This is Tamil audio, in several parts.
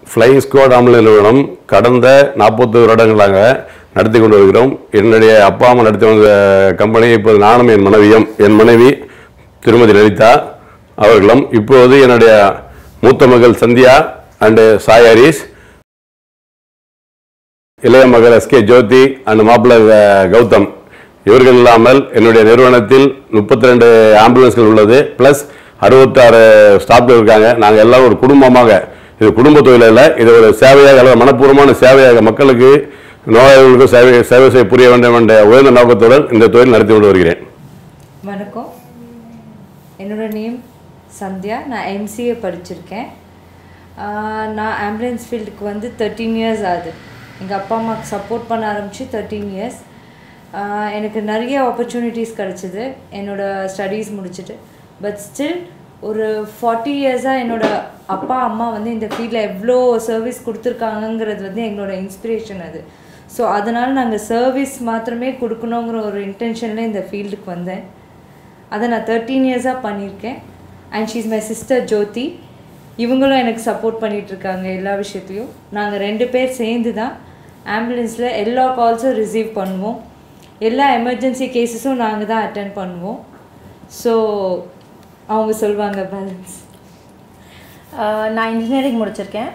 ஃப்ளைங் ஸ்குவாட் ஆம்புலன்ஸ் நிறுவனம் கடந்த நாற்பது வருடங்களாக நடத்தி கொண்டு வருகிறோம் என்னுடைய அப்பா அம்மா நடத்தி வந்த கம்பெனி இப்போது நானும் என் மனைவியும் என் மனைவி திருமதி லலிதா அவர்களும் இப்போது என்னுடைய மூத்த மகள் சந்தியா அண்டு சாய் ஹரிஸ் இளைய மகள் எஸ்கே ஜோதி அண்ட் மாப்பிள்ளை அஹ், கௌதம் இவர்கள் இல்லாமல் என்னுடைய நிறுவனத்தில் முப்பத்தி ரெண்டு ஆம்புலன்ஸ்கள் உள்ளது ப்ளஸ் அறுபத்தாறு ஸ்டாஃப்கள் இருக்காங்க நாங்கள் எல்லாம் ஒரு குடும்பமாக இது குடும்ப தொழில் இல்லை இது ஒரு சேவையாக அல்லது மனப்பூர்வமான சேவையாக மக்களுக்கு நோயாளிகளுக்கு சேவை சேவை செய்ய புரிய வேண்டும் என்ற உயர்ந்த நோக்கத்துடன் இந்த தொழில் நடத்தி கொண்டு வருகிறேன் வணக்கம் என்னோட நேம் சந்தியா நான் எம்சிஏ படிச்சிருக்கேன் ஆஹ் நான் ஆம்புலன்ஸ் ஃபீல்டுக்கு வந்து தேர்ட்டீன் இயர்ஸ் ஆகுது எங்கள் அப்பா அம்மாவுக்கு சப்போர்ட் பண்ண ஆரம்பித்து தேர்ட்டீன் இயர்ஸ் எனக்கு நிறைய ஆப்பர்ச்சுனிட்டிஸ் கிடச்சிது என்னோட ஸ்டடீஸ் முடிச்சுட்டு பட் ஸ்டில் ஒரு ஃபார்ட்டி இயர்ஸாக என்னோட அப்பா அம்மா வந்து இந்த ஃபீல்டில் எவ்வளோ சர்வீஸ் கொடுத்துருக்காங்கங்கிறது வந்து எங்களோட இன்ஸ்பிரேஷன் அது ஸோ அதனால் நாங்கள் சர்வீஸ் மாத்திரமே கொடுக்கணுங்கிற ஒரு இன்டென்ஷனில் இந்த ஃபீல்டுக்கு வந்தேன் அதை நான் தேர்ட்டீன் இயர்ஸாக பண்ணியிருக்கேன் and she's my sister Jyothi இவங்களும் எனக்கு சப்போர்ட் பண்ணிட்டு இருக்காங்க எல்லா விஷயத்துலையும் நாங்கள் ரெண்டு பேர் சேர்ந்து தான் ஆம்புலன்ஸில் எல்லா கால்ஸும் ரிசீவ் பண்ணுவோம் எல்லா எமர்ஜென்சி கேஸஸும் நாங்கள் தான் அட்டென்ட் பண்ணுவோம் ஸோ அவங்க சொல்லுவாங்க பேலன்ஸ் ஆஹ் நான் இன்ஜினியரிங் முடிச்சிருக்கேன்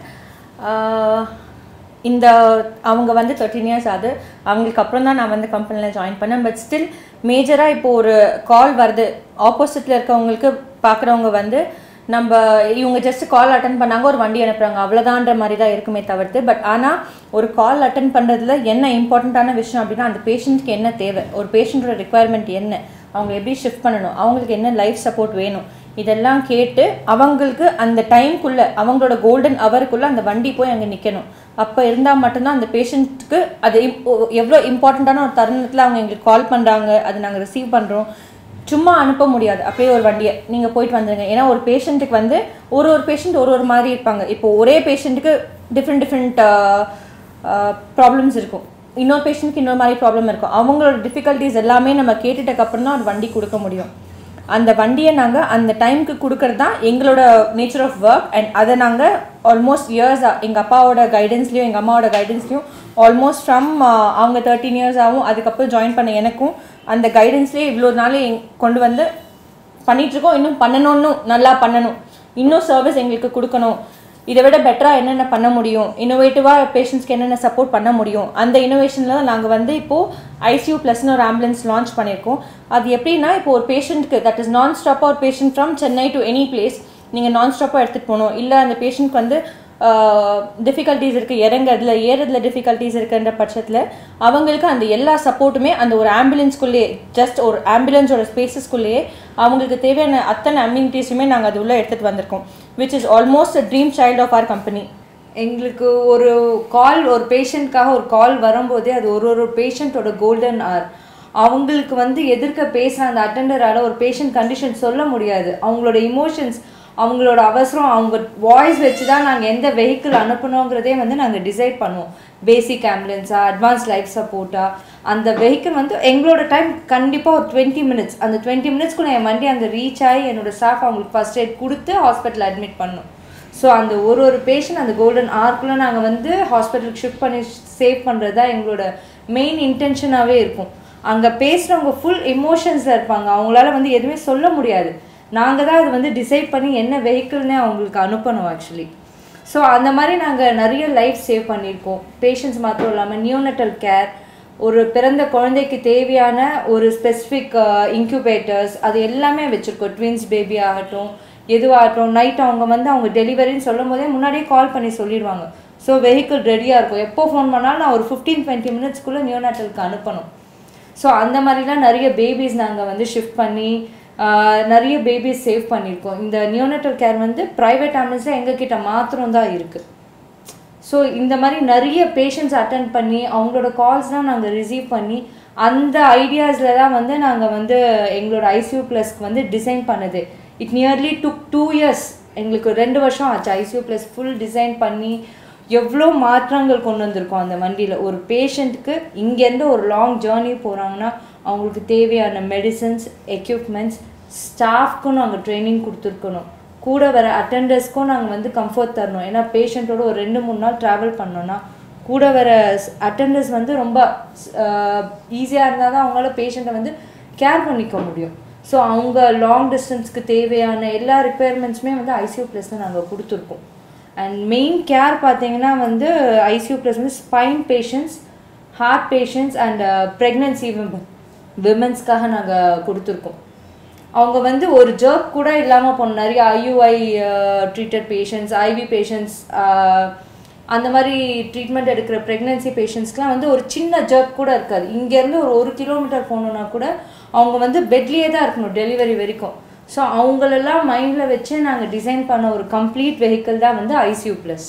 ஆஹ் இந்த அவங்க வந்து தேர்ட்டின் இயர்ஸ் ஆகுது அவங்களுக்கு அப்புறம் தான் நான் வந்து கம்பெனியில் ஜாயின் பண்ணேன் பட் ஸ்டில் மேஜராக இப்போ ஒரு கால் வருது ஆப்போசிட்டில் இருக்கவங்களுக்கு பார்க்குறவங்க வந்து நம்ம இவங்க ஜஸ்ட் கால் அட்டன் பண்ணாங்க ஒரு வண்டி அனுப்புகிறாங்க அவ்வளோதான்ற மாதிரி தான் இருக்குமே தவிர்த்து பட் ஆனால் ஒரு கால் அட்டன் பண்ணுறதுல என்ன இம்பார்ட்டண்ட்டான விஷயம் அப்படின்னா அந்த பேஷண்ட்க்கு என்ன தேவை ஒரு பேஷண்ட்டோட ரெக்குவயர்மெண்ட் என்ன அவங்க எப்படி ஷிஃப்ட் பண்ணணும் அவங்களுக்கு என்ன லைஃப் சப்போர்ட் வேணும் இதெல்லாம் கேட்டு அவங்களுக்கு அந்த டைம்குள்ளே அவங்களோட கோல்டன் அவருக்குள்ளே அந்த வண்டி போய் அங்கே நிற்கணும் அப்போ இருந்தால் மட்டும்தான் அந்த பேஷண்ட்டுக்கு அது இம்- எவ்வளோ இம்பார்ட்டண்ட்டான ஒரு தருணத்தில் அவங்க எங்களுக்கு கால் பண்ணுறாங்க அது நாங்கள் ரிசீவ் பண்ணுறோம் சும்மா அனுப்ப முடியாது அப்படியே ஒரு வண்டியை நீங்கள் போயிட்டு வந்துடுங்க ஏன்னா ஒரு பேஷண்ட்டுக்கு வந்து ஒரு ஒரு பேஷண்ட் ஒரு ஒரு மாதிரி இருப்பாங்க இப்போ ஒரே பேஷண்ட்டுக்கு டிஃப்ரெண்ட் டிஃப்ரெண்ட் ப்ராப்ளம்ஸ் இருக்கும் இன்னொரு பேஷண்ட்க்கு இன்னொரு மாதிரி ப்ராப்ளம் இருக்கும் அவங்களோட டிஃபிகல்ட்டிஸ் எல்லாமே நம்ம கேட்டுட்டக்கு அப்புறம் தான் ஒரு வண்டி கொடுக்க முடியும் அந்த வண்டியை நாங்கள் அந்த டைம்க்கு கொடுக்கறது தான் எங்களோட நேச்சர் ஆஃப் ஒர்க் அண்ட் அதை நாங்கள் ஆல்மோஸ்ட் இயர்ஸாக எங்கள் அப்பாவோட கைடன்ஸ்லையும் எங்கள் அம்மாவோட கைடன்ஸ்லையும் ஆல்மோஸ்ட் ஃப்ரம் அவங்க தேர்ட்டீன் இயர்ஸ் ஆகும் அதுக்கப்புறம் ஜாயின் பண்ண எனக்கும் அந்த கைடன்ஸ்லேயே இவ்வளோ நாள் எங் கொண்டு வந்து பண்ணிட்டு இருக்கோம் இன்னும் பண்ணணும்னு நல்லா பண்ணணும் இன்னும் சர்வீஸ் எங்களுக்கு கொடுக்கணும் இதை விட பெட்டராக என்னென்ன பண்ண முடியும் இன்னோவேட்டிவாக பேஷண்ட்ஸ்க்கு என்னென்ன சப்போர்ட் பண்ண முடியும் அந்த இன்னோவேஷனில் தான் நாங்கள் வந்து இப்போது ஐசியூ ப்ளஸ்னு ஒரு ஆம்புலன்ஸ் லான்ச் பண்ணியிருக்கோம் அது எப்படின்னா இப்போ ஒரு பேஷண்ட்க்கு தட் இஸ் நான் ஸ்டாப்பாக ஒரு patient from Chennai to any place நீங்கள் நான் ஸ்டாப்பாக எடுத்துகிட்டு போகணும் இல்லை அந்த பேஷண்ட்க்கு வந்து டிஃபிகல்ட்டிஸ் இருக்குது இறங்குறதுல ஏறுறதுல டிஃபிகல்ட்டிஸ் இருக்குன்ற பட்சத்தில் அவங்களுக்கு அந்த எல்லா சப்போர்ட்டுமே அந்த ஒரு ஆம்புலன்ஸ்குள்ளேயே ஜஸ்ட் ஒரு ஆம்புலன்ஸோட ஸ்பேசஸ்குள்ளேயே அவங்களுக்கு தேவையான அத்தனை அம்யூனிட்டிஸுமே நாங்கள் அது உள்ளே எடுத்துகிட்டு வந்திருக்கோம் which is almost a dream child of our company எங்களுக்கு ஒரு கால் ஒரு பேஷண்ட்காக ஒரு கால் வரும்போதே அது ஒரு ஒரு பேஷண்ட்டோட கோல்டன் ஆர் அவங்களுக்கு வந்து எதிர்க்க பேசுகிற அந்த அட்டெண்டரால் ஒரு பேஷண்ட் கண்டிஷன் சொல்ல முடியாது அவங்களோட இமோஷன்ஸ் அவங்களோட அவசரம் அவங்க வாய்ஸ் வச்சு தான் நாங்கள் எந்த வெஹிக்கிள் அனுப்பணுங்கிறதே வந்து நாங்கள் டிசைட் பண்ணுவோம் பேசிக் ஆம்புலன்ஸா அட்வான்ஸ் லைஃப் சப்போர்ட்டா அந்த வெஹிக்கிள் வந்து எங்களோட டைம் கண்டிப்பாக ஒரு டுவெண்ட்டி மினிட்ஸ் அந்த டுவெண்ட்டி மினிட்ஸ்க்குள்ள என் வண்டி அங்கே ரீச் ஆகி என்னோட ஸ்டாஃப் அவங்களுக்கு ஃபர்ஸ்ட் எய்ட் கொடுத்து ஹாஸ்பிட்டல் அட்மிட் பண்ணணும் ஸோ அந்த ஒரு ஒரு பேஷண்ட் அந்த கோல்டன் ஆர்க்குள்ளே நாங்கள் வந்து ஹாஸ்பிட்டலுக்கு ஷிஃப்ட் பண்ணி சேவ் பண்ணுறது தான் எங்களோட மெயின் இன்டென்ஷனாகவே இருக்கும் அங்கே பேசுகிறவங்க ஃபுல் இமோஷன்ஸில் இருப்பாங்க அவங்களால வந்து எதுவுமே சொல்ல முடியாது நாங்கள் தான் அது வந்து டிசைட் பண்ணி என்ன வெஹிக்கிள்னே அவங்களுக்கு அனுப்பணும் ஆக்சுவலி ஸோ அந்த மாதிரி நாங்கள் நிறைய லைஃப் சேவ் பண்ணியிருக்கோம் பேஷண்ட்ஸ் மாத்திரம் இல்லாமல் நியூனட்டல் கேர் ஒரு பிறந்த குழந்தைக்கு தேவையான ஒரு ஸ்பெசிஃபிக் இன்குபேட்டர்ஸ் அது எல்லாமே வச்சுருக்கோம் ட்வின்ஸ் பேபி ஆகட்டும் எதுவாகட்டும் நைட் அவங்க வந்து அவங்க டெலிவரின்னு சொல்லும் போதே முன்னாடியே கால் பண்ணி சொல்லிடுவாங்க ஸோ வெஹிக்கிள் ரெடியாக இருக்கும் எப்போ ஃபோன் பண்ணாலும் நான் ஒரு ஃபிஃப்டீன் டுவெண்ட்டி மினிட்ஸ்க்குள்ளே நியூனாட்டலுக்கு அனுப்பணும் ஸோ அந்த மாதிரிலாம் நிறைய பேபிஸ் நாங்கள் வந்து ஷிஃப்ட் பண்ணி ஆஹ், நிறைய பேபிஸ் சேவ் பண்ணியிருக்கோம் இந்த நியூனட்டல் கேர் வந்து ப்ரைவேட் ஆம்புலன்ஸில் எங்ககிட்ட மாத்திரம் தான் இருக்குது ஸோ இந்த மாதிரி நிறைய பேஷண்ட்ஸ் அட்டன் பண்ணி அவங்களோட கால்ஸ்லாம் நாங்கள் ரிசீவ் பண்ணி அந்த ஐடியாஸில் தான் வந்து நாங்கள் வந்து எங்களோட ஐசியூ ப்ளஸ்க்கு வந்து டிசைன் பண்ணது it nearly took two years எங்களுக்கு ரெண்டு வருஷம் ஆச்சு ஐசியூ ப்ளஸ் ஃபுல் டிசைன் பண்ணி எவ்வளோ மாற்றங்கள் கொண்டு வந்திருக்கோம் அந்த வண்டியில் ஒரு பேஷண்ட்டுக்கு இங்கேருந்து ஒரு லாங் ஜேர்னி போகிறாங்கன்னா அவங்களுக்கு தேவையான மெடிசன்ஸ் எக்யூப்மெண்ட்ஸ் ஸ்டாஃப்க்கும் நாங்கள் ட்ரைனிங் கொடுத்துருக்கணும் கூட வர அட்டெண்டர்ஸ்க்கும் நாங்கள் வந்து கம்ஃபர்ட் தரணும் ஏன்னா பேஷண்ட்டோட ஒரு ரெண்டு மூணு நாள் ட்ராவல் பண்ணோன்னா கூட வர அட்டெண்டர்ஸ் வந்து ரொம்ப ஈஸியாக இருந்தால் தான் அவங்களால பேஷண்ட்டை வந்து கேர் பண்ணிக்க முடியும் ஸோ அவங்க லாங் டிஸ்டன்ஸ்க்கு தேவையான எல்லா ரிப்பேர்மெண்ட்ஸுமே வந்து ஐசியூ ப்ளஸில் நாங்கள் கொடுத்துருக்கோம் அண்ட் மெயின் கேர் பார்த்தீங்கன்னா வந்து ஐசியூ ப்ளஸ் வந்து spine patients heart patients and pregnancy விமன்ஸ்க்காக நாங்கள் கொடுத்துருக்கோம் அவங்க வந்து ஒரு ஜர்க் கூட இல்லாமல் போன நிறைய IUI treated patients IV patients அந்த மாதிரி ட்ரீட்மெண்ட் எடுக்கிற ப்ரெக்னென்சி பேஷண்ட்ஸ்க்குலாம் வந்து ஒரு சின்ன ஜர்க் கூட இருக்காது இங்கேருந்து ஒரு ஒரு கிலோமீட்டர் போகணுன்னா கூட அவங்க வந்து பெட்லேயே தான் இருக்கணும் டெலிவரி வரைக்கும் ஸோ அவங்களெல்லாம் மைண்டில் வச்சு நாங்கள் டிசைன் பண்ண ஒரு கம்ப்ளீட் வெஹிக்கிள் தான் வந்து ஐசியூ ப்ளஸ்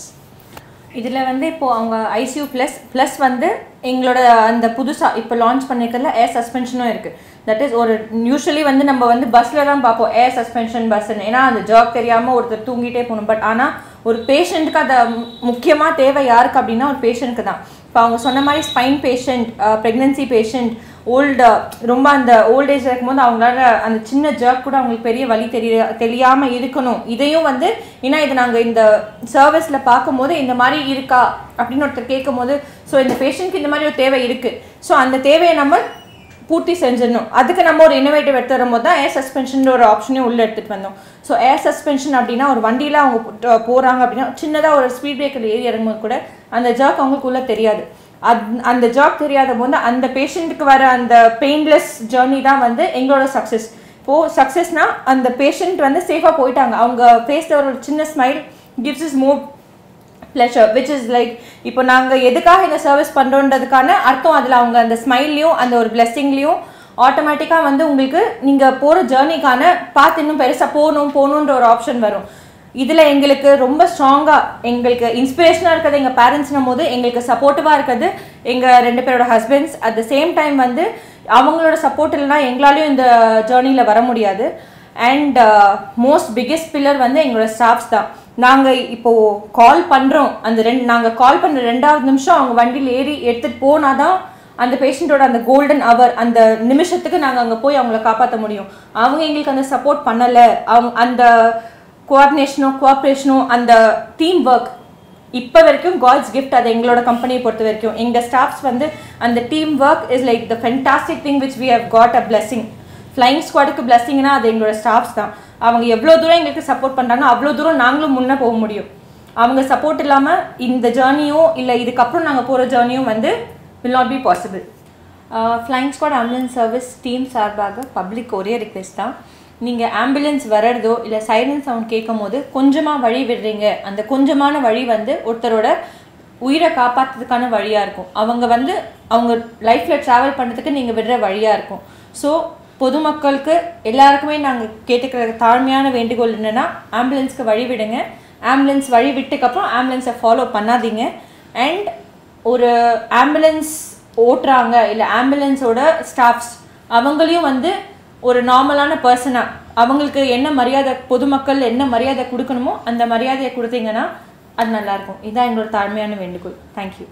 இதில் வந்து இப்போ அவங்க ஐசியூ ப்ளஸ் ப்ளஸ் வந்து எங்களோட அந்த புதுசாக இப்போ லான்ச் பண்ணிருக்கிறதுல ஏர் சஸ்பென்ஷனும் இருக்குது தட் இஸ் ஒரு யூஸ்வலி வந்து நம்ம வந்து பஸ்ஸில் தான் பார்ப்போம் ஏர் சஸ்பென்ஷன் பஸ்ன்னு ஏன்னா அந்த ஜாப் தெரியாமல் ஒருத்தர் தூங்கிட்டே போகணும் பட் ஆனால் ஒரு பேஷண்ட்டுக்கு அதை முக்கியமாக தேவை யாருக்கு அப்படின்னா ஒரு பேஷண்ட்டுக்கு தான் இப்போ அவங்க சொன்ன மாதிரி spine patient pregnancy patient old ரொம்ப அந்த ஓல்ட் ஏஜ் இருக்கும்போது அவங்களால அந்த சின்ன ஜர்க் கூட அவங்களுக்கு பெரிய வழி தெரிய தெரியாமல் இருக்கணும் இதையும் வந்து ஏன்னா இதை நாங்கள் இந்த சர்வீஸில் பார்க்கும்போது இந்த மாதிரி இருக்கா அப்படின்னு ஒருத்தர் கேட்கும் போது ஸோ இந்த பேஷண்ட்க்கு இந்த மாதிரி ஒரு தேவை இருக்குது ஸோ அந்த தேவையை நம்ம பூர்த்தி செஞ்சிடணும் அதுக்கு நம்ம ஒரு இன்னோவேட்டிவ் எடுத்து வரும்போது தான் ஏர் சஸ்பென்ஷன் ஒரு ஆப்ஷனையும் உள்ளே எடுத்துகிட்டு வந்தோம் ஸோ ஏர் சஸ்பென்ஷன் அப்படின்னா ஒரு வண்டியில் அவங்க போ- போறாங்க அப்படின்னா சின்னதாக ஒரு ஸ்பீட் பிரேக்கர் ஏறி இறங்கும்போது கூட அந்த ஜர்க் அவங்களுக்கு உள்ள தெரியாது அத் அந்த ஜாப் தெரியாத போது அந்த பேஷண்ட்டுக்கு வர அந்த பெயின்லெஸ் ஜேர்னி தான் வந்து எங்களோட சக்ஸஸ் இப்போது சக்ஸஸ்னால் அந்த பேஷண்ட் வந்து சேஃபாக போயிட்டாங்க அவங்க ஃபேஸில் ஒரு சின்ன smile gives is more pleasure which is like இப்போ நாங்கள் எதுக்காக இந்த சர்வீஸ் பண்ணுறோன்றதுக்கான அர்த்தம் அதில் அவங்க அந்த ஸ்மைல்லையும் அந்த ஒரு பிளெஸ்ஸிங்லேயும் ஆட்டோமேட்டிக்காக வந்து உங்களுக்கு நீங்கள் போகிற ஜேர்னிக்கான பார்த்து இன்னும் பெருசாக போகணும் போகணுன்ற ஒரு ஆப்ஷன் வரும் இதில் எங்களுக்கு ரொம்ப ஸ்ட்ராங்காக எங்களுக்கு இன்ஸ்பிரேஷனாக இருக்கிறது எங்கள் பேரண்ட்ஸ்னும் போது எங்களுக்கு சப்போர்ட்டிவாக இருக்கிறது எங்கள் ரெண்டு பேரோட husbands at the same time வந்து அவங்களோட சப்போர்ட் இல்லைனா எங்களாலையும் இந்த ஜேர்னியில் வர முடியாது அண்ட் மோஸ்ட் பிக்கெஸ்ட் பில்லர் வந்து எங்களோட ஸ்டாஃப்ஸ் தான் நாங்கள் இப்போது கால் பண்ணுறோம் அந்த ரெண்டு நாங்கள் கால் பண்ணுற ரெண்டாவது நிமிஷம் அவங்க வண்டியில் ஏறி எடுத்துகிட்டு போனால் தான் அந்த பேஷண்ட்டோட அந்த கோல்டன் அவர் அந்த நிமிஷத்துக்கு நாங்கள் அங்கே போய் அவங்கள காப்பாற்ற முடியும் அவங்க எங்களுக்கு அந்த சப்போர்ட் பண்ணலை அவங்க அந்த கோஆர்டினேஷனோ கோஆப்ரேஷனோ அந்த டீம் ஒர்க் இப்போ வரைக்கும் காட்ஸ் கிஃப்ட் அது எங்களோட கம்பெனியை பொறுத்த வரைக்கும் எங்கள் ஸ்டாஃப்ஸ் வந்து அந்த team work is like the fantastic thing which we have got a blessing flying ஸ்குவாடுக்கு பிளெஸிங்னா அது எங்களோட ஸ்டாஃப்ஸ் தான் அவங்க எவ்வளோ தூரம் எங்களுக்கு சப்போர்ட் பண்ணுறாங்களோ அவ்வளோ தூரம் நாங்களும் முன்னே போக முடியும் அவங்க சப்போர்ட் இல்லாமல் இந்த ஜேர்னியும் இல்லை இதுக்கப்புறம் நாங்கள் போகிற ஜேர்னியும் வந்து will not be possible flying squad ambulance service team சார்பாக பப்ளிக் ஒரே ரிக்வெஸ்ட் தான் நீங்கள் ஆம்புலன்ஸ் வர்றதோ இல்லை சைரன் சவுண்ட் கேட்கும் போது கொஞ்சமாக வழி விடுறீங்க அந்த கொஞ்சமான வழி வந்து ஒருத்தரோட உயிரை காப்பாற்றுறதுக்கான வழியாக இருக்கும் அவங்க வந்து அவங்க லைஃப்பில் ட்ராவல் பண்ணுறதுக்கு நீங்கள் விடுற வழியாக இருக்கும் ஸோ பொதுமக்களுக்கு எல்லாருக்குமே நாங்கள் கேட்டுக்கிற தாழ்மையான வேண்டுகோள் என்னென்னா ஆம்புலன்ஸ்க்கு வழி விடுங்க ஆம்புலன்ஸ் வழி விட்டுக்கப்புறம் ஆம்புலன்ஸை ஃபாலோ பண்ணாதீங்க அண்ட் ஒரு ஆம்புலன்ஸ் ஓட்டுறாங்க இல்லை ஆம்புலன்ஸோட ஸ்டாஃப்ஸ் அவங்களையும் வந்து ஒரு நார்மலான பர்சனாக அவங்களுக்கு என்ன மரியாதை பொதுமக்கள் என்ன மரியாதை கொடுக்கணுமோ அந்த மரியாதையை கொடுத்தீங்கன்னா அது நல்லாயிருக்கும் இதுதான் எங்களோட தாழ்மையான வேண்டுகோள் தேங்க்யூ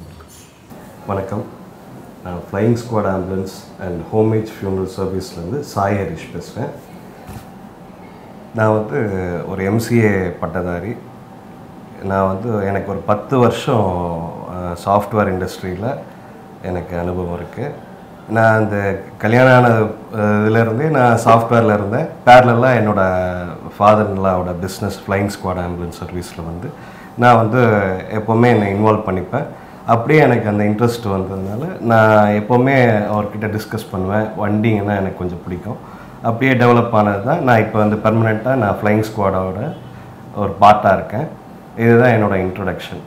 வணக்கம் நான் flying squad ambulance and homage funeral சர்வீஸ்லேருந்து சாய் ஹரிஷ் பேசுகிறேன் நான் வந்து ஒரு எம்சிஏ பட்டதாரி நான் வந்து எனக்கு ஒரு பத்து வருஷம் சாஃப்ட்வேர் இண்டஸ்ட்ரியில் எனக்கு அனுபவம் இருக்குது நான் அந்த கல்யாணம் ஆன அஹ், இதுலேருந்தே நான் சாஃப்ட்வேரில் இருந்தேன் பேரலாக என்னோடய ஃபாதர்லாவோட பிஸ்னஸ் ஃப்ளைங் ஸ்குவாட் ஆம்புலன்ஸ் சர்வீஸில் வந்து நான் வந்து எப்போவுமே என்னை இன்வால்வ் பண்ணிப்பேன் அப்படியே எனக்கு அந்த இன்ட்ரெஸ்ட் வந்ததுனால நான் எப்போவுமே அவர்கிட்ட டிஸ்கஸ் பண்ணுவேன் வண்டிங்கன்னா எனக்கு கொஞ்சம் பிடிக்கும் அப்படியே டெவலப் ஆனது தான் நான் இப்போ வந்து பெர்மனெண்ட்டாக நான் ஃப்ளைங் ஸ்குவாடோட ஒரு பார்ட்டாக இருக்கேன் இதுதான் என்னோட இன்ட்ரொடக்ஷன்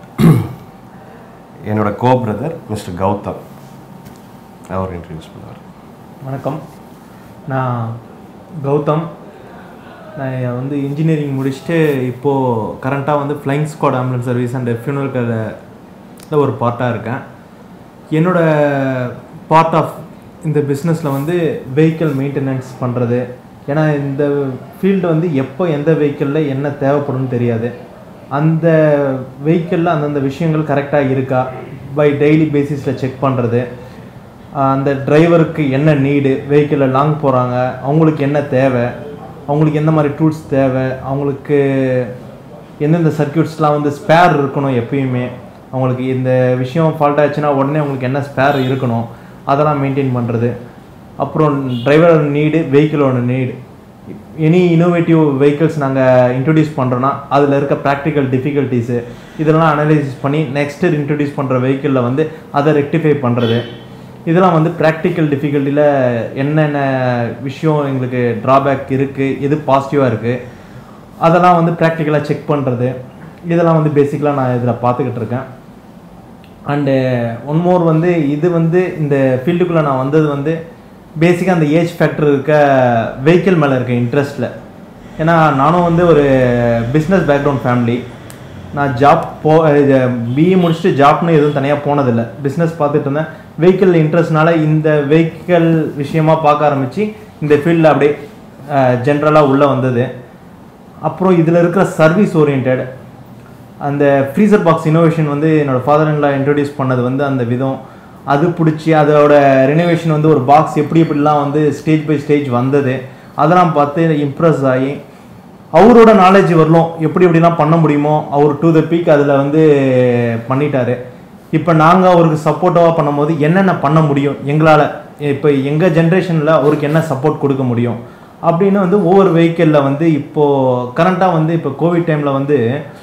என்னோட கோ பிரதர் மிஸ்டர் கௌதம் அவர் இன்ட்ரடியூஸ் பண்ணுவார் வணக்கம் நான் கௌதம் நான் வந்து இன்ஜினியரிங் முடிச்சுட்டு இப்போது கரண்ட்டாக வந்து flying squad ambulance service and funeral கேரில் ஒரு பார்ட்டாக இருக்கேன் என்னோட பார்ட் ஆஃப் இந்த பிஸ்னஸில் வந்து வெஹிக்கிள் மெயின்டெனன்ஸ் பண்ணுறது ஏன்னா இந்த ஃபீல்டு வந்து எப்போ எந்த வெஹிக்கிளில் என்ன தேவைப்படும்னு தெரியாது அந்த வெஹிக்கிளில் அந்தந்த விஷயங்கள் கரெக்டாக இருக்கா பை டெய்லி பேசிஸில் செக் பண்ணுறது அந்த டிரைவருக்கு என்ன நீடு வெஹிக்கிளில் லாங் போகிறாங்க அவங்களுக்கு என்ன தேவை அவங்களுக்கு எந்த மாதிரி டூல்ஸ் தேவை அவங்களுக்கு எந்தெந்த சர்க்கியூட்ஸ்லாம் வந்து ஸ்பேர் இருக்கணும் எப்பயுமே அவங்களுக்கு இந்த விஷயம் ஃபால்ட் ஆச்சுன்னா உடனே அவங்களுக்கு என்ன ஸ்பேர் இருக்கணும் அதெல்லாம் மெயின்டைன் பண்ணுறது அப்புறம் டிரைவரோட நீடு வெஹிக்கிளோட நீடு எனி இன்னோவேட்டிவ் வெஹிக்கிள்ஸ் நாங்கள் இன்ட்ரடியூஸ் பண்ணுறோன்னா அதில் இருக்க ப்ராக்டிக்கல் டிஃபிகல்ட்டிஸு இதெல்லாம் அனலைசிஸ் பண்ணி நெக்ஸ்ட்டு இன்ட்ரடியூஸ் பண்ணுற வெஹிக்கிளில் வந்து அதை ரெக்டிஃபை பண்ணுறது இதெல்லாம் வந்து ப்ராக்டிக்கல் டிஃபிகல்ட்டியில் என்னென்ன விஷயம் எங்களுக்கு ட்ராபேக் இருக்குது எது பாசிட்டிவாக இருக்குது அதெல்லாம் வந்து ப்ராக்டிக்கலாக செக் பண்ணுறது இதெல்லாம் வந்து பேசிக்கலாக நான் இதில் பார்த்துக்கிட்டு இருக்கேன் அண்டு ஒன் மோர் வந்து இது வந்து இந்த ஃபீல்டுக்குள்ளே நான் வந்தது வந்து பேசிக்காக அந்த ஏஜ் ஃபேக்டர் இருக்க வெஹிக்கிள் மேலே இருக்க இன்ட்ரெஸ்ட்டில் ஏன்னா நானும் வந்து ஒரு பிஸ்னஸ் பேக்ரவுண்ட் ஃபேமிலி நான் ஜாப் போ பிஇ முடிச்சுட்டு ஜாப்னு எதுவும் தனியாக போனதில்லை பிஸ்னஸ் பார்த்துட்டு இருந்தேன் வெஹிக்கிள் இன்ட்ரெஸ்ட்னால இந்த வெஹிக்கிள் விஷயமா பார்க்க ஆரம்பித்து இந்த ஃபீல்டில் அப்படியே ஜென்ரலாக உள்ளே வந்தது அப்புறம் இதில் இருக்கிற சர்வீஸ் ஓரியன்ட் அந்த ஃப்ரீசர் பாக்ஸ் இனோவேஷன் வந்து என்னோடய ஃபாதர் இன்லா இன்ட்ரடியூஸ் பண்ணது வந்து அந்த விதம் அது பிடிச்சி அதோட ரெனோவேஷன் வந்து ஒரு பாக்ஸ் எப்படி எப்படிலாம் வந்து ஸ்டேஜ் பை ஸ்டேஜ் வந்தது அதெல்லாம் பார்த்து இம்ப்ரெஸ் ஆகி அவரோட நாலேஜ் வரலும் எப்படி எப்படிலாம் பண்ண முடியுமோ அவர் டு த பீக் அதில் வந்து பண்ணிட்டாரு இப்போ நாங்கள் அவருக்கு சப்போர்ட்டிவாக பண்ணும்போது என்னென்ன பண்ண முடியும் எங்களால் இப்போ எங்கள் ஜென்ரேஷனில் அவருக்கு என்ன சப்போர்ட் கொடுக்க முடியும் அப்படின்னு வந்து ஒவ்வொரு வெஹிக்கிளில் வந்து இப்போது கரண்ட்டாக வந்து இப்போ கோவிட் டைமில் வந்து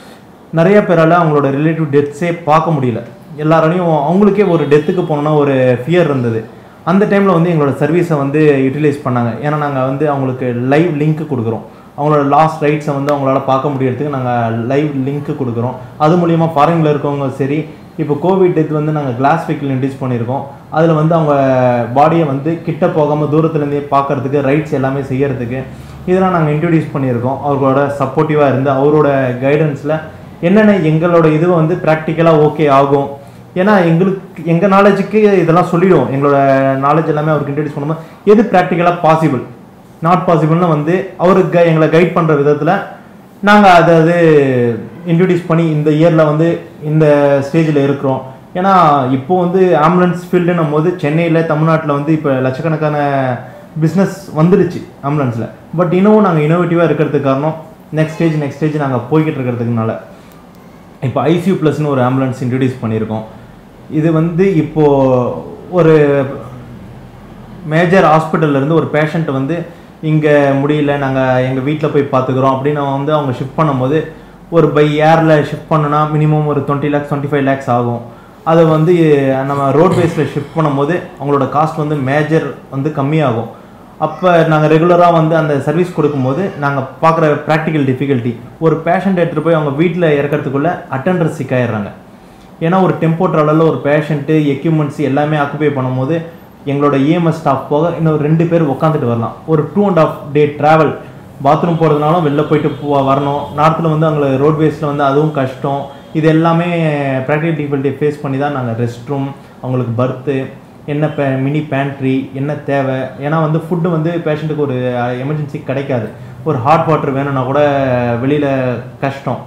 நிறைய பேரால் அவங்களோட ரிலேட்டிவ் டெத்ஸே பார்க்க முடியல எல்லாராலையும் அவங்களுக்கே ஒரு டெத்துக்கு போகணுன்னா ஒரு ஃபியர் இருந்தது அந்த டைமில் வந்து எங்களோட சர்வீஸை வந்து யூட்டிலைஸ் பண்ணாங்க ஏன்னா நாங்கள் வந்து அவங்களுக்கு லைவ் லிங்க் கொடுக்குறோம் அவங்களோட லாஸ்ட் ரைட்ஸை வந்து அவங்களால பார்க்க முடியறதுக்கு நாங்கள் லைவ் லிங்க் கொடுக்குறோம் அது மூலியமாக ஃபாரினில் இருக்கவங்க சரி இப்போ கோவிட் டெத் வந்து நாங்கள் கிளாஸ் வெஹிக்கிள் இன்ட்ரடியூஸ் பண்ணியிருக்கோம் அதில் வந்து அவங்க பாடியை வந்து கிட்ட போகாமல் தூரத்துலேருந்தே பார்க்கறதுக்கு ரைட்ஸ் எல்லாமே செய்யறதுக்கு இதெல்லாம் நாங்கள் இன்ட்ரடியூஸ் பண்ணியிருக்கோம் அவர்களோட சப்போர்ட்டிவாக இருந்து அவரோட கைடன்ஸில் என்னென்ன எங்களோட இது வந்து ப்ராக்டிக்கலாக ஓகே ஆகும் ஏன்னா எங்களுக்கு எங்கள் நாலேஜுக்கு இதெல்லாம் சொல்லிடுவோம் எங்களோட நாலேஜ் எல்லாமே அவருக்கு இன்ட்ரடியூஸ் பண்ணும்போது எது ப்ராக்டிக்கலாக பாசிபிள் நாட் பாசிபிள்னு வந்து அவருக்கு எங்களை கைட் பண்ணுற விதத்தில் நாங்கள் அதை அது இன்ட்ரடியூஸ் பண்ணி இந்த இயரில் வந்து இந்த ஸ்டேஜில் இருக்கிறோம் ஏன்னா இப்போ வந்து ஆம்புலன்ஸ் ஃபீல்டுன்னும் போது சென்னையில் தமிழ்நாட்டில் வந்து இப்போ லட்சக்கணக்கான பிஸ்னஸ் வந்துடுச்சு ஆம்புலன்ஸில் பட் இன்னமும் நாங்கள் இனோவேட்டிவாக இருக்கிறதுக்கு காரணம் நெக்ஸ்ட் ஸ்டேஜ் நெக்ஸ்ட் ஸ்டேஜ் நாங்கள் போய்கிட்டு இருக்கிறதுக்குனால இப்போ ஐசியூ ப்ளஸ்னு ஒரு ஆம்புலன்ஸ் இன்ட்ரடியூஸ் பண்ணியிருக்கோம் இது வந்து இப்போது ஒரு மேஜர் இருந்து ஒரு பேஷண்ட் வந்து இங்கே முடியல நாங்கள் எங்கள் வீட்டில் போய் பார்த்துக்குறோம் அப்படின்னு வந்து அவங்க ஷிஃப்ட் பண்ணும்போது ஒரு பை ஏரில் ஷிஃப்ட் பண்ணுனா மினிமம் ஒரு twenty lakhs twenty five lakhs ஆகும் அதை வந்து நம்ம ரோட்வேஸில் ஷிஃப்ட் பண்ணும்போது அவங்களோட காஸ்ட் வந்து மேஜர் வந்து கம்மியாகும் அப்போ நாங்கள் ரெகுலராக வந்து அந்த சர்வீஸ் கொடுக்கும்போது நாங்கள் பார்க்குற ப்ராக்டிக்கல் டிஃபிகல்ட்டி ஒரு பேஷண்ட் எடுத்துகிட்டு போய் அவங்க வீட்டில் இறக்கறதுக்குள்ளே அட்டண்டர் சிக்காயிடுறாங்க ஏன்னா ஒரு டெம்போ ட்ராவலில் ஒரு பேஷண்ட்டு எக்யூப்மெண்ட்ஸ் எல்லாமே ஆக்குபை பண்ணும்போது எங்களோட இஎம்எஸ் ஸ்டாஃப் போக இன்னும் ரெண்டு பேர் உட்காந்துட்டு வரலாம் ஒரு two and half day travel bathroom போகிறதுனாலும் வெளில போயிட்டு போ- வரணும் நார்த்தில் வந்து அவங்களுக்கு ரோட்வேஸில் வந்து அதுவும் கஷ்டம் இது எல்லாமே ப்ராக்டிகல் டிஃபிகல்ட்டியை ஃபேஸ் பண்ணி தான் நாங்கள் ரெஸ்ட் ரூம் அவங்களுக்கு பர்த்து என்ன பே மினி பேண்ட்ரி என்ன தேவை ஏன்னா வந்து ஃபுட்டு வந்து பேஷண்ட்டுக்கு ஒரு எமர்ஜென்சி கிடைக்காது ஒரு ஹாட் வாட்டர் வேணும்னா கூட வெளியில் கஷ்டம்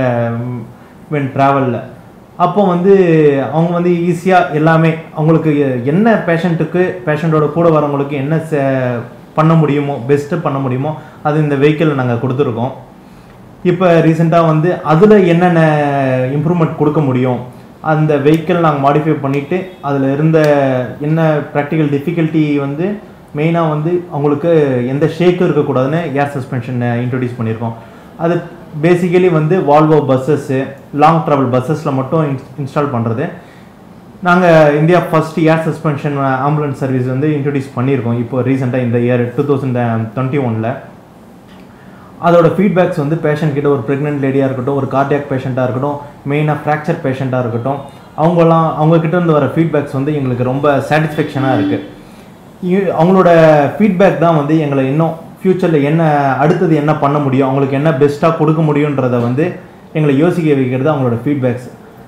வென் ட்ராவலில் அப்போ வந்து அவங்க வந்து ஈஸியாக எல்லாமே அவங்களுக்கு என்ன பேஷண்ட்டுக்கு பேஷண்ட்டோட கூட வரவங்களுக்கு என்ன செ- பண்ண முடியுமோ பெஸ்ட்டு பண்ண முடியுமோ அது இந்த வெஹிக்கிள் நாங்கள் கொடுத்துருக்கோம் இப்போ ரீசெண்டாக வந்து அதில் என்னென்ன இம்ப்ரூவ்மெண்ட் கொடுக்க முடியும் அந்த வெஹிக்கிள் நாங்கள் மாடிஃபை பண்ணிவிட்டு அதில் இருந்த என்ன ப்ராக்டிக்கல் டிஃபிகல்ட்டி வந்து மெயினாக வந்து அவங்களுக்கு எந்த ஷேக்கும் இருக்கக்கூடாதுன்னு ஏர் சஸ்பென்ஷன் இன்ட்ரடியூஸ் பண்ணியிருக்கோம் அது பேசிக்கலி வந்து வால்வோ பஸ்ஸஸ்ஸு லாங் ட்ராவல் பஸ்ஸஸில் மட்டும் இன்ஸ்டால் பண்ணுறது நாங்கள் India first air suspension ambulance service வந்து இன்ட்ரடியூஸ் பண்ணியிருக்கோம் இப்போ ரீசெண்டாக இந்த இயர் டூ தௌசண்ட் டுவெண்ட்டி ஒனில் அதோட ஃபீட்பேக்ஸ் வந்து பேஷண்ட் கிட்ட ஒரு ப்ரெக்னென்ட் லேடியாக இருக்கட்டும் ஒரு கார்டியாக் பேஷண்ட்டாக இருக்கட்டும் மெயினாக ஃப்ராக்சர் பேஷண்ட்டாக இருக்கட்டும் அவங்களாம் அவங்க கிட்ட இருந்து வர ஃபீட்பேக்ஸ் வந்து எங்களுக்கு ரொம்ப சாட்டிஸ்ஃபேக்ஷனாக இருக்குது அவங்களோட ஃபீட்பேக் தான் வந்து எங்களை இன்னும் ஃப்யூச்சரில் என்ன அடுத்தது என்ன பண்ண முடியும் அவங்களுக்கு என்ன பெஸ்ட்டாக கொடுக்க முடியுன்றதை வந்து எங்களை யோசிக்க வைக்கிறது அவங்களோட ஃபீட்பேக்ஸ்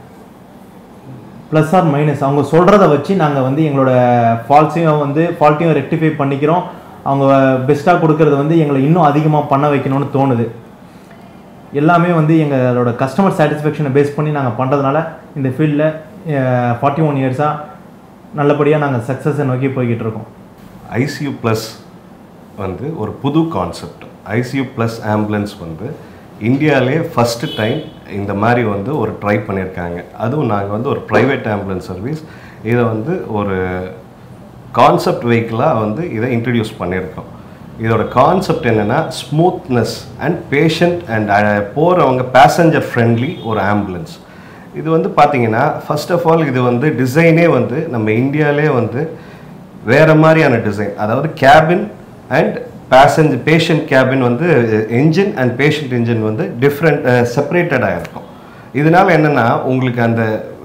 ப்ளஸ் ஆர் மைனஸ் அவங்க சொல்கிறத வச்சு நாங்கள் வந்து எங்களோட ஃபால்ட்ஸையும் வந்து ஃபால்ட்டையும் ரெக்டிஃபை பண்ணிக்கிறோம் அவங்க பெஸ்ட்டாக கொடுக்கறது வந்து எங்களை இன்னும் அதிகமாக பண்ண வைக்கணும்னு தோணுது எல்லாமே வந்து எங்களோட கஸ்டமர் சாட்டிஸ்ஃபேக்ஷனை பேஸ் பண்ணி நாங்கள் பண்ணுறதுனால இந்த ஃபீல்டில் ஃபார்ட்டி ஒன் இயர்ஸாக நல்லபடியாக நாங்கள் சக்ஸஸை நோக்கி போய்கிட்டு இருக்கோம் ஐசியூ ப்ளஸ் வந்து ஒரு புது கான்செப்ட் ஐசியூ ப்ளஸ் ஆம்புலன்ஸ் வந்து இந்தியாவிலே ஃபஸ்ட்டு டைம் இந்த மாதிரி வந்து ஒரு ட்ரை பண்ணியிருக்காங்க அதுவும் நாங்கள் வந்து ஒரு ப்ரைவேட் ஆம்புலன்ஸ் சர்வீஸ் இதை வந்து ஒரு கான்செப்ட் வெஹிக்கிளாக வந்து இதை இன்ட்ரடியூஸ் பண்ணியிருக்கோம் இதோட கான்செப்ட் என்னென்னா ஸ்மூத்னஸ் அண்ட் பேஷண்ட் அண்ட் போகிறவங்க பேசஞ்சர் ஃப்ரெண்ட்லி ஒரு ஆம்புலன்ஸ் இது வந்து பார்த்தீங்கன்னா ஃபர்ஸ்ட் ஆஃப் ஆல் இது வந்து டிசைனே வந்து நம்ம இந்தியாவிலே வந்து வேறு மாதிரியான டிசைன் அதாவது cabin and passenger patient cabin வந்து என்ஜின் அண்ட் பேஷண்ட் என்ஜின் வந்து டிஃப்ரெண்ட் செப்பரேட்டடாக இருக்கும் இதனால என்னென்னா உங்களுக்கு அந்த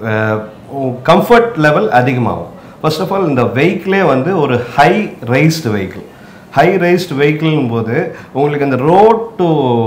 கம்ஃபர்ட் லெவல் அதிகமாகும் ஃபர்ஸ்ட் ஆஃப் ஆல் இந்த வெஹிக்கிளே வந்து ஒரு high raised vehicle high raised வெஹிக்கிள்னும் போது உங்களுக்கு அந்த ரோட் டு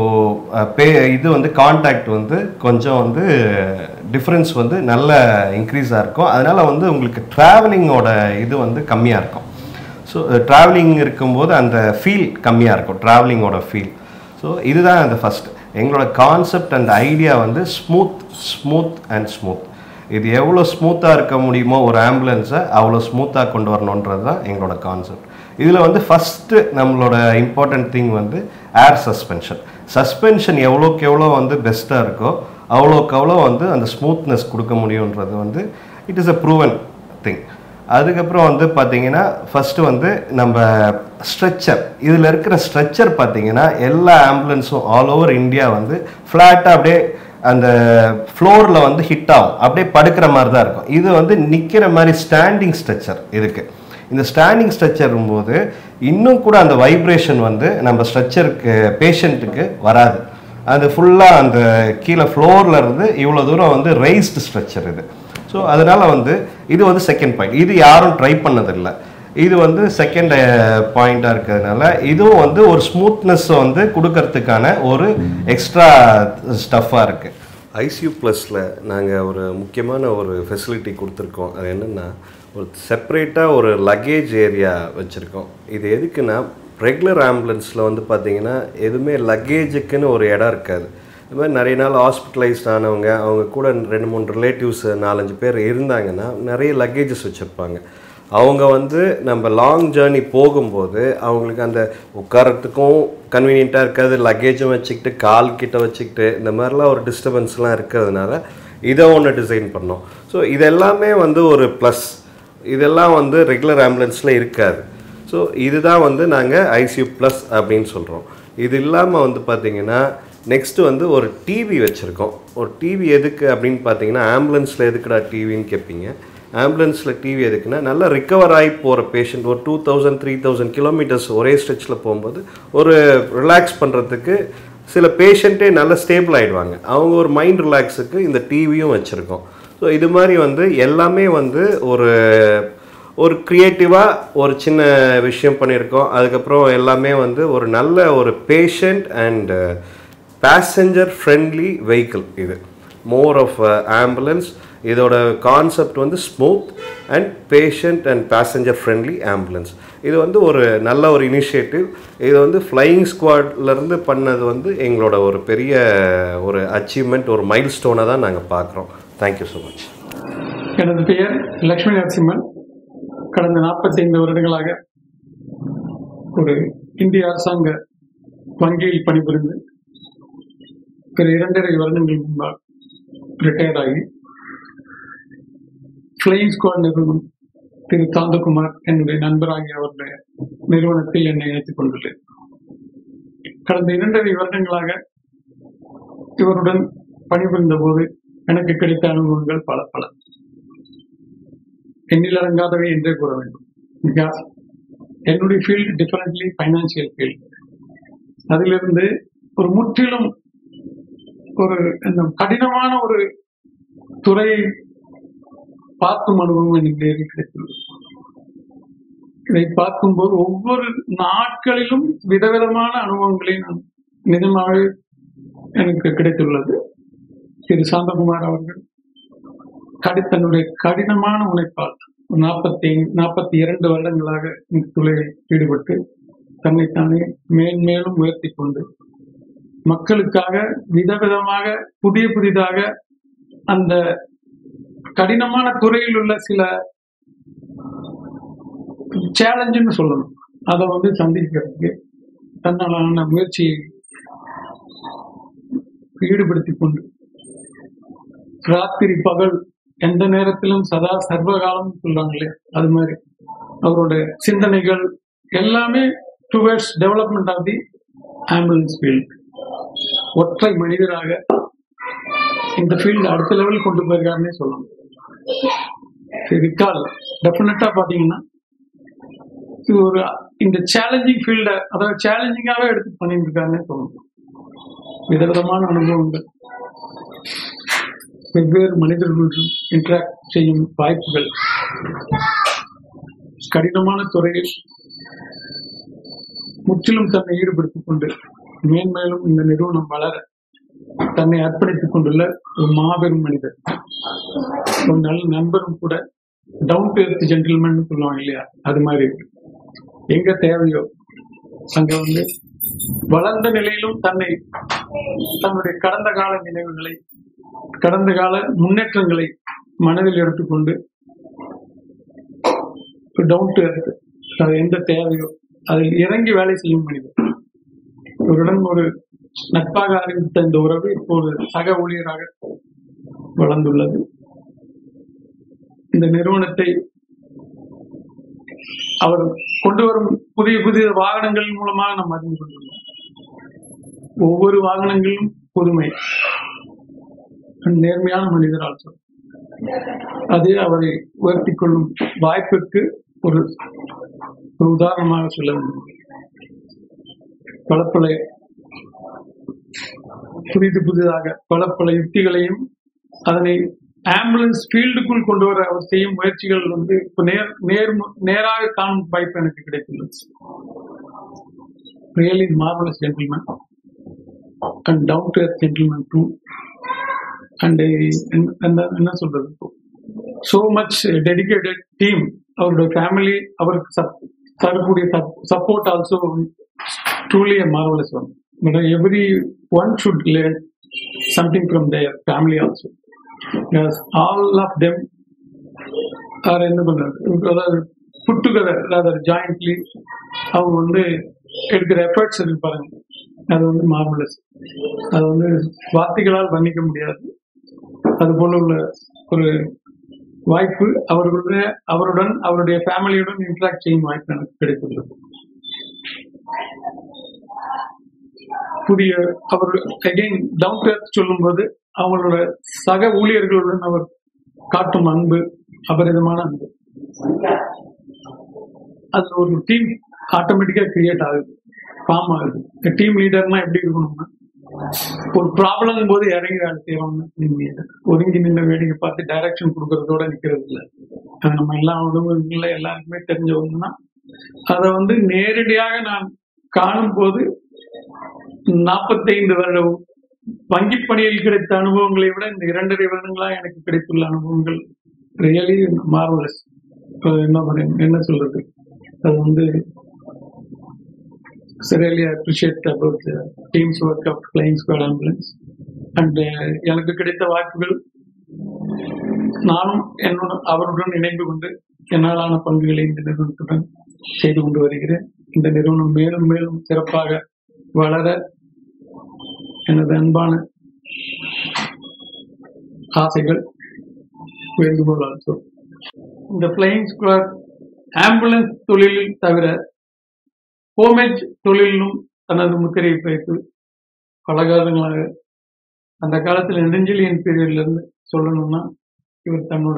பே இது வந்து கான்டாக்ட் வந்து கொஞ்சம் வந்து டிஃப்ரென்ஸ் வந்து நல்ல இன்க்ரீஸாக இருக்கும் அதனால் வந்து உங்களுக்கு ட்ராவலிங்கோட இது வந்து கம்மியாக இருக்கும் ஸோ ட்ராவலிங் இருக்கும்போது அந்த ஃபீல் கம்மியாக இருக்கும் ட்ராவலிங்கோட ஃபீல் ஸோ இதுதான் அந்த ஃபஸ்ட் எங்களோட கான்செப்ட் அண்ட் ஐடியா வந்து ஸ்மூத் ஸ்மூத் அண்ட் ஸ்மூத் இது எவ்வளோ ஸ்மூத்தாக இருக்க முடியுமோ ஒரு ஆம்புலன்ஸை அவ்வளோ ஸ்மூத்தாக கொண்டு வரணுன்றது தான் எங்களோட கான்செப்ட் இதில் வந்து ஃபஸ்ட்டு நம்மளோட இம்பார்ட்டன்ட் திங் வந்து ஏர் சஸ்பென்ஷன் சஸ்பென்ஷன் எவ்வளோக்கு எவ்வளோ வந்து பெஸ்ட்டாக இருக்கோ அவ்வளோக்கு அவ்வளோ வந்து அந்த ஸ்மூத்னஸ் கொடுக்க முடியுன்றது வந்து it is a proven thing அதுக்கப்புறம் வந்து பார்த்தீங்கன்னா ஃபஸ்ட்டு வந்து நம்ம ஸ்ட்ரெச்சர் இதில் இருக்கிற ஸ்ட்ரெச்சர் பார்த்தீங்கன்னா எல்லா ஆம்புலன்ஸும் ஆல் ஓவர் இந்தியா வந்து ஃப்ளாட்டாக அப்படியே அந்த ஃப்ளோரில் வந்து ஹிட் ஆகும் அப்படியே படுக்கிற மாதிரி தான் இருக்கும் இது வந்து நிற்கிற மாதிரி ஸ்டாண்டிங் ஸ்ட்ரெச்சர் இதுக்கு இந்த ஸ்டாண்டிங் ஸ்ட்ரெச்சரும் போது இன்னும் கூட அந்த வைப்ரேஷன் வந்து நம்ம ஸ்ட்ரெச்சருக்கு பேஷண்ட்டுக்கு வராது அது ஃபுல்லாக அந்த கீழே ஃப்ளோரில் இருந்து இவ்வளோ தூரம் வந்து ரைஸ்டு ஸ்ட்ரெச்சர் இது ஸோ அதனால் வந்து இது வந்து செகண்ட் பாயிண்ட் இது யாரும் ட்ரை பண்ணதில்லை இது வந்து செகண்ட் பாயிண்டாக இருக்கிறதுனால இதுவும் வந்து ஒரு ஸ்மூத்னஸ் வந்து கொடுக்கறதுக்கான ஒரு எக்ஸ்ட்ரா ஸ்டஃப்பாக இருக்குது ஐசியூ ப்ளஸில் நாங்கள் ஒரு முக்கியமான ஒரு ஃபெசிலிட்டி கொடுத்துருக்கோம் அது என்னென்னா ஒரு செப்பரேட்டாக ஒரு லக்கேஜ் ஏரியா வச்சுருக்கோம் இது எதுக்குன்னா ரெகுலர் ஆம்புலன்ஸில் வந்து பார்த்தீங்கன்னா எதுவுமே லக்கேஜுக்குன்னு ஒரு இடம் இருக்காது இது மாதிரி நிறைய நாள் ஹாஸ்பிட்டலைஸ்ட் ஆனவங்க அவங்க கூட ரெண்டு மூணு ரிலேட்டிவ்ஸ் நாலஞ்சு பேர் இருந்தாங்கன்னா நிறைய லக்கேஜஸ் வச்சுருப்பாங்க அவங்க வந்து நம்ம லாங் ஜேர்னி போகும்போது அவங்களுக்கு அந்த உட்காரத்துக்கும் கன்வீனியண்ட்டாக இருக்காது லக்கேஜும் வச்சுக்கிட்டு கால் கிட்ட வச்சுக்கிட்டு இந்த மாதிரிலாம் ஒரு டிஸ்டர்பன்ஸ்லாம் இருக்கிறதுனால இதை ஒன்று டிசைன் பண்ணோம் ஸோ இதெல்லாமே வந்து ஒரு ப்ளஸ் இதெல்லாம் வந்து ரெகுலர் ஆம்புலன்ஸில் இருக்காது ஸோ இதுதான் வந்து நாங்கள் ஐசியூ ப்ளஸ் அப்படின்னு சொல்கிறோம் இது இல்லாமல் வந்து பார்த்திங்கன்னா நெக்ஸ்ட்டு வந்து ஒரு டிவி வச்சுருக்கோம் ஒரு டிவி எதுக்கு அப்படின்னு பார்த்தீங்கன்னா ஆம்புலன்ஸில் எதுக்குடா டிவின்னு கேட்பீங்க ஆம்புலன்ஸில் டிவி எதுக்குன்னா நல்லா ரிக்கவர் ஆகி போகிற பேஷண்ட் ஒரு two thousand three thousand kilometres ஒரே ஸ்ட்ரெச்சில் போகும்போது ஒரு ரிலாக்ஸ் பண்ணுறதுக்கு சில பேஷண்ட்டே நல்லா ஸ்டேபிள் ஆகிடுவாங்க அவங்க ஒரு மைண்ட் ரிலாக்ஸுக்கு இந்த டிவியும் வச்சுருக்கோம் ஸோ இது மாதிரி வந்து எல்லாமே வந்து ஒரு ஒரு க்ரியேட்டிவாக ஒரு சின்ன விஷயம் பண்ணியிருக்கோம் அதுக்கப்புறம் எல்லாமே வந்து ஒரு நல்ல ஒரு patient and passenger friendly vehicle இது மோர் ஆஃப் ஆம்புலன்ஸ் இதோட கான்செப்ட் வந்து smooth and patient and passenger friendly ambulance இது வந்து ஒரு நல்ல ஒரு இனிஷியேட்டிவ் இது வந்து ஃப்ளையிங் ஸ்குவாட்லேருந்து பண்ணது வந்து எங்களோட ஒரு பெரிய ஒரு அச்சீவ்மெண்ட் ஒரு மைல் ஸ்டோனை தான் நாங்கள் பார்க்குறோம் தேங்க்யூ ஸோ மச் எனது பெயர் லட்சுமி நரசிம்மன் கடந்த நாற்பத்தைந்து வருடங்களாக ஒரு இந்திய அரசாங்க வங்கியில் பணிபுரிந்து பிற இரண்டரை வருடங்கள் முன்பால் ரிட்டையர் ஆகி ஃப்ளையிங் ஸ்குவாட் நிறுவனம் திரு காந்தகுமார் என்னுடைய நண்பராகிய அவருடைய நிறுவனத்தில் என்னை இணைத்துக் கொண்டுள்ளேன் கடந்த இரண்டரை வருடங்களாக இவருடன் பணிபுரிந்த போது எனக்கு கிடைத்த அனுபவங்கள் பல பல எண்ணிலடங்காதவை என்றே கூற வேண்டும் பிகாஸ் என்னுடைய ஃபீல்டு டிஃபரெண்ட்லி ஃபைனான்சியல் ஃபீல்டு அதிலிருந்து ஒரு முற்றிலும் ஒரு இந்த கடினமான ஒரு துறையை பார்க்கும் அனுபவம் எனக்கு நேரில் கிடைத்துள்ளது இதை பார்க்கும்போது ஒவ்வொரு நாட்களிலும் விதவிதமான அனுபவங்களை நான் நிஜமாகவே எனக்கு கிடைத்துள்ளது திரு சாந்தகுமார் அவர்கள் கடி தன்னுடைய கடினமான உழைப்பால் நாற்பத்தி நாற்பத்தி இரண்டு வருடங்களாக இந்த துறையில் ஈடுபட்டு தன்னைத்தானே மேன்மேலும் உயர்த்தி கொண்டு மக்களுக்காக விதவிதமாக புதிய புதிதாக அந்த கடினமான துறையில் உள்ள சில சேலஞ்சுன்னு சொல்லணும் அதை வந்து சந்திக்கிறதுக்கு தன்னாலான முயற்சியை ஈடுபடுத்திக் கொண்டு ராத்திரி பகல் எந்த நேரத்திலும் சதா சர்வகாலம் சொல்றாங்க இல்லையா அது மாதிரி அவரோட சிந்தனைகள் எல்லாமே towards development of the ambulance field ஒற்றை மனிதராக இந்த ஃபீல்டு அடுத்த லெவல் கொண்டு போயிருக்காருன்னே சொல்லலாம் ரிக்கால் டெஃபினட்டா பாத்தீங்கன்னா இது ஒரு இந்த சேலஞ்சிங் ஃபீல்டை அதாவது சேலஞ்சிங்காகவே எடுத்து பண்ணிட்டு இருக்காருன்னே சொல்லணும் விதவிதமான அனுபவங்கள் வெவ்வேறு மனிதர்களுடன் இன்டராக்ட் செய்யும் வாய்ப்புகள் கடினமான துறையில் முற்றிலும் தன்னை ஈடுபடுத்திக் கொண்டு மேன்மேலும் இந்த நிறுவனம் வளர தன்னை அர்ப்பணித்துக் கொண்டுள்ள ஒரு மாபெரும் மனிதர் ஒரு நல்ல நண்பரும் கூட டவுன் டு எர்த் ஜென்டில்மேன் சொல்லுவாங்க இல்லையா அது மாதிரி இருக்கு எங்க தேவையோ அங்க வந்து வளர்ந்த நிலையிலும் தன்னை தன்னுடைய கடந்த கால நினைவுகளை கடந்த கால முன்னேற்றங்களை மனதில் எடுத்துக்கொண்டு டவுன் டு எர்த் அது எந்த தேவையோ அதில் இறங்கி வேலை செய்யும் மனிதர் இவருடன் ஒரு நட்பாக ஆரம்பித்த இந்த உறவு இப்போது சக ஊழியராக வளர்ந்துள்ளது இந்த நிறுவனத்தை அவர் கொண்டு வரும் புதிய புதிய வாகனங்கள் மூலமாக நாம் அறிந்து கொண்டுள்ளோம் ஒவ்வொரு வாகனங்களிலும் புதுமை நேர்மையான மனிதர் ஆல்சோ அதே அவரை உயர்த்திக் கொள்ளும் வாய்ப்பிற்கு ஒரு ஒரு உதாரணமாக சொல்ல வேண்டும் பல பல புதிது புதிதாக பல பல யுக்திகளையும் அதனை ஆம்புலன்ஸ் ஃபீல்டுக்குள் கொண்டு வர அவர் செய்யும் முயற்சிகள் வந்து இப்ப நேர் நேர் நேராக காணும் வாய்ப்பு எனக்கு கிடைத்துள்ளது really marvellous gentleman and down to gentleman too and என்ன சொல்றது சோ மச் டெடிகேட்டட் டீம் அவருடைய ஃபேமிலி அவருக்கு sup- தரக்கூடிய support also truly a marvelous one but every one should learn something from their family also because all of them are என்ன பண்றது அதாவது புட் டுகெதர் அதாவது ஜாயிண்ட்லி அவங்க வந்து எடுக்கிற எஃபர்ட்ஸ் இருக்கு பாருங்க அது வந்து மார்வலஸ் அது வந்து வார்த்தைகளால் வர்ணிக்க முடியாது அது போல உள்ள ஒரு வாய்ப்பு அவர்களுடைய அவருடன் அவருடைய ஃபேமிலியுடன் இன்டராக்ட் செய்யும் வாய்ப்பு எனக்கு கிடைத்துள்ளது புதிய அவர் அகைன் டவுன் டு சொல்லும்போது அவங்களோட சக ஊழியர்களுடன் அவர் காட்டும் அன்பு அபரிதமான அன்பு அது ஒரு டீம் ஆட்டோமேட்டிக்கா கிரியேட் ஆகுது ஃபார்ம் ஆகுது டீம் லீடர்னா எப்படி இருக்கணும்னா ஒரு ப்ராப்ளம் போது இறங்கி வேலை செய்யறவங்க டீம் லீடர் ஒதுங்கி நின்று வேடிக்கை பார்த்து டைரக்ஷன் கொடுக்கறதோட நிக்கிறது இல்ல அது நம்ம எல்லா உணவுகள்ல எல்லாருக்குமே தெரிஞ்ச ஒண்ணுன்னா அதை வந்து நேரடியாக நான் காணும் போது நாற்பத்தைந்து வருட வங்கி பணியில் கிடைத்த அனுபவங்களை விட இந்த இரண்டரை வருடங்களா எனக்கு கிடைத்துள்ள அனுபவங்கள் ரியலி மார்வலஸ் என்ன பண்ண என்ன சொல்றது அது வந்து really appreciate about the team's work of Flying Squad Ambulance. And uh, எனக்கு கிடைத்த வாய்ப்புகள் நானும் என்னோட அவருடன் இணைந்து கொண்டு என்னாலான பங்குகளை இந்த நிறுவனத்துடன் செய்து கொண்டு வருகிறேன் இந்த நிறுவனம் மேலும் மேலும் சிறப்பாக வளர எனது அன்பான ஆசைகள் வேண்டுகோள் ஆல்சோ இந்த பிளைங் ஸ்குவாட் ஆம்புலன்ஸ் தொழிலில் தவிர ஹோமேஜ் தொழிலிலும் தனது முத்திரையை வைத்து பல காலங்களாக அந்த காலத்தில் நெடுஞ்செழியன் பீரியட்ல இருந்து சொல்லணும்னா இவர் தன்னோட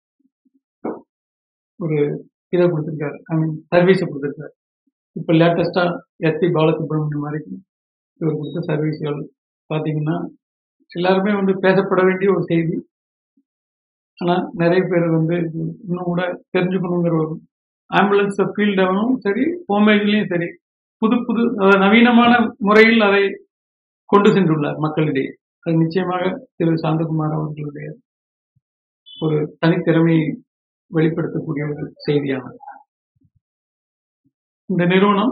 ஒரு இதை கொடுத்திருக்காரு ஐ மீன் சர்வீஸை கொடுத்திருக்காரு இப்போ லேட்டஸ்டா எஸ்பி பாலசுப்ரமணியம் வரைக்கும் இவர் கொடுத்த சர்வீஸ்கள் பார்த்தீங்கன்னா எல்லாருமே வந்து பேசப்பட வேண்டிய ஒரு செய்தி ஆனா நிறைய பேர் வந்து இன்னும் கூட தெரிஞ்சுக்கணுங்கிற ஒரு ஆம்புலன்ஸ் ஃபீல்டாகவும் சரி ஹோமேஜ்லயும் சரி புது புது அதாவது நவீனமான முறையில் அதை கொண்டு சென்றுள்ளார் மக்களிடையே அது நிச்சயமாக திரு சாந்தகுமார் அவர்களுடைய ஒரு தனித்திறமையை வெளிப்படுத்தக்கூடிய ஒரு செய்தியானது இந்த நிறுவனம்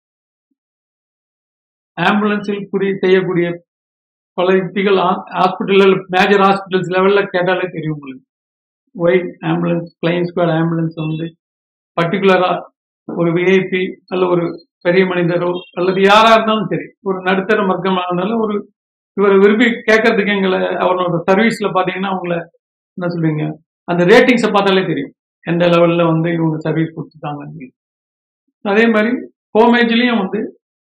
ஆம்புலன்ஸில் புரிய செய்யக்கூடிய பல யுக்திகள் ஹாஸ்பிட்டல் மேஜர் ஹாஸ்பிட்டல்ஸ் லெவல்ல கேட்டாலே தெரியும் உங்களுக்கு why ambulance flying squad ambulance வந்து பர்டிகுலரா ஒரு விஐபி அல்ல ஒரு பெரிய மனிதரோ அல்லது யாரா இருந்தாலும் சரி ஒரு நடுத்தர வர்க்கமாக இருந்தாலும் ஒரு இவரை விரும்பி கேட்கறதுக்கு எங்களை அவரோட சர்வீஸ்ல பாத்தீங்கன்னா அவங்கள என்ன சொல்றீங்க அந்த ரேட்டிங்ஸை பார்த்தாலே தெரியும் எந்த லெவல்ல வந்து இவங்க சர்வீஸ் கொடுத்துருக்காங்க அதே மாதிரி ஹோமேஜ்லயும் வந்து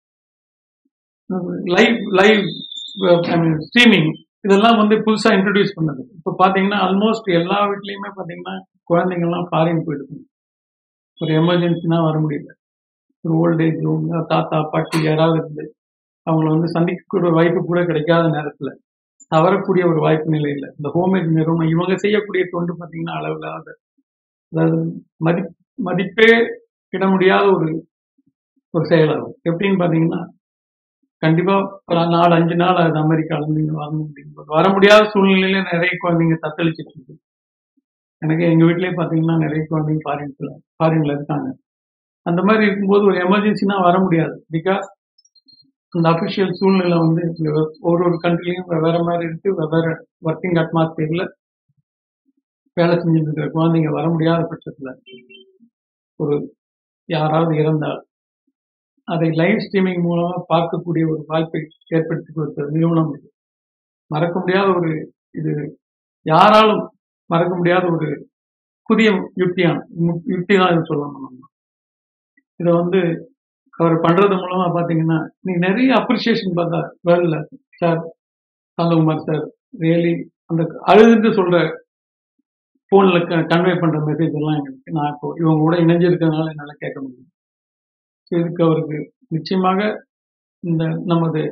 live live I mean streaming இதெல்லாம் வந்து புதுசா இன்ட்ரடியூஸ் பண்ணது இப்போ பாத்தீங்கன்னா ஆல்மோஸ்ட் எல்லா வீட்லயுமே பாத்தீங்கன்னா குழந்தைங்கள்லாம் ஃபாரின் போயிடுது ஒரு எமர்ஜென்சினா வர முடியல ஒரு ஓல்டேஜ் ஹோம் தாத்தா பாட்டி யாராவது இருந்து அவங்கள வந்து சந்திக்கக்கூடிய ஒரு வாய்ப்பு கூட கிடைக்காத நேரத்துல தவறக்கூடிய ஒரு வாய்ப்பு நிலையில இந்த ஹோமேஜ் நிறுவனம் இவங்க செய்யக்கூடிய தொண்டு பாத்தீங்கன்னா அளவில்லாத அதாவது மதி மதிப்பே இட முடியாத ஒரு ஒரு செயலாகும் எப்படின்னு பாத்தீங்கன்னா கண்டிப்பா ஒரு நாலு அஞ்சு நாள் அது அமெரிக்கால இருந்து இங்க வரணும் அப்படிங்கும்போது வர முடியாத சூழ்நிலையில நிறைய குழந்தைங்க தத்தளிச்சிட்டு இருக்கு எனக்கு எங்க வீட்லயே பாத்தீங்கன்னா நிறைய குழந்தைங்க ஃபாரின்ல ஃபாரின்ல இருக்காங்க அந்த மாதிரி இருக்கும்போது ஒரு எமர்ஜென்சினா வர முடியாது பிகாஸ் அந்த அபிஷியல் சூழ்நிலை வந்து இங்க ஒரு ஒரு கண்ட்ரிலையும் வெவ்வேறு மாதிரி இருக்கு வெவ்வேறு ஒர்க்கிங் அட்மாஸ்பியர்ல வேலை செஞ்சுட்டு இருக்கிற குழந்தைங்க வர முடியாத பட்சத்துல ஒரு யாராவது இறந்தால் அதை லைவ் ஸ்ட்ரீமிங் மூலமா பார்க்கக்கூடிய ஒரு வாய்ப்பை ஏற்படுத்தி கொடுத்த நிறுவனம் இது மறக்க முடியாத ஒரு இது யாராலும் மறக்க முடியாத ஒரு புதிய யுக்தியான் யுக்தி தான் இது சொல்லணும் நம்ம இதை வந்து அவர் பண்றது மூலமா பாத்தீங்கன்னா நீ நிறைய அப்ரிசியேஷன் பார்த்தா வேர்ல்ட்ல சார் சாந்தகுமார் சார் ரியலி அந்த அழுதுட்டு சொல்ற போன்ல கன்வே பண்ற மெசேஜ் எல்லாம் எனக்கு நான் இப்போ இவங்க கூட இணைஞ்சிருக்கிறதுனால என்னால கேட்க முடியும் ஸோ இதுக்கு அவருக்கு நிச்சயமாக இந்த நமது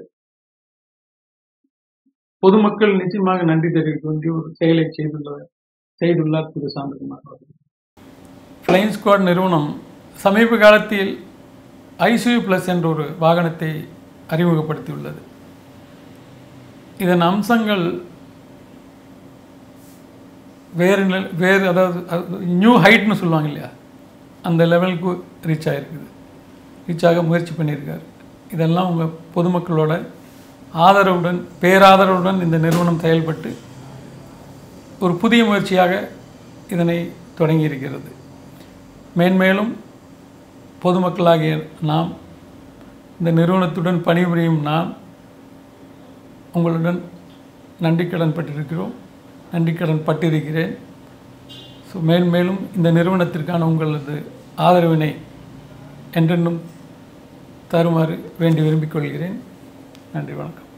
பொதுமக்கள் நிச்சயமாக நன்றி தெரிவிக்க வேண்டிய ஒரு செயலை செய்துள்ள செய்துள்ளார் திரு சாந்தகுமார் அவர்கள் ஃப்ளைங் ஸ்குவாட் நிறுவனம் சமீப காலத்தில் ஐசியூ ப்ளஸ் என்ற ஒரு வாகனத்தை அறிமுகப்படுத்தியுள்ளது இதன் அம்சங்கள் வேறு நில- வேறு அதாவது நியூ ஹைட்னு சொல்லுவாங்க இல்லையா அந்த லெவலுக்கு ரீச் ஆகிருக்குது ரீச் ஆக முயற்சி பண்ணியிருக்காரு இதெல்லாம் உங்கள் பொதுமக்களோட ஆதரவுடன் பேராதரவுடன் இந்த நிறுவனம் செயல்பட்டு ஒரு புதிய முயற்சியாக இதனை தொடங்கியிருக்கிறது மேன்மேலும் பொதுமக்களாகிய நாம் இந்த நிறுவனத்துடன் பணிபுரியும் நாம் உங்களுடன் நன்றிக்கடன் பட்டிருக்கிறோம் நன்றிக்கடன் பட்டிருக்கிறேன் ஸோ மேன்மேலும் இந்த நிறுவனத்திற்கான உங்களது ஆதரவினை என்றென்றும் தருமாறு வேண்டி விரும்பிக் கொள்கிறேன் நன்றி வணக்கம்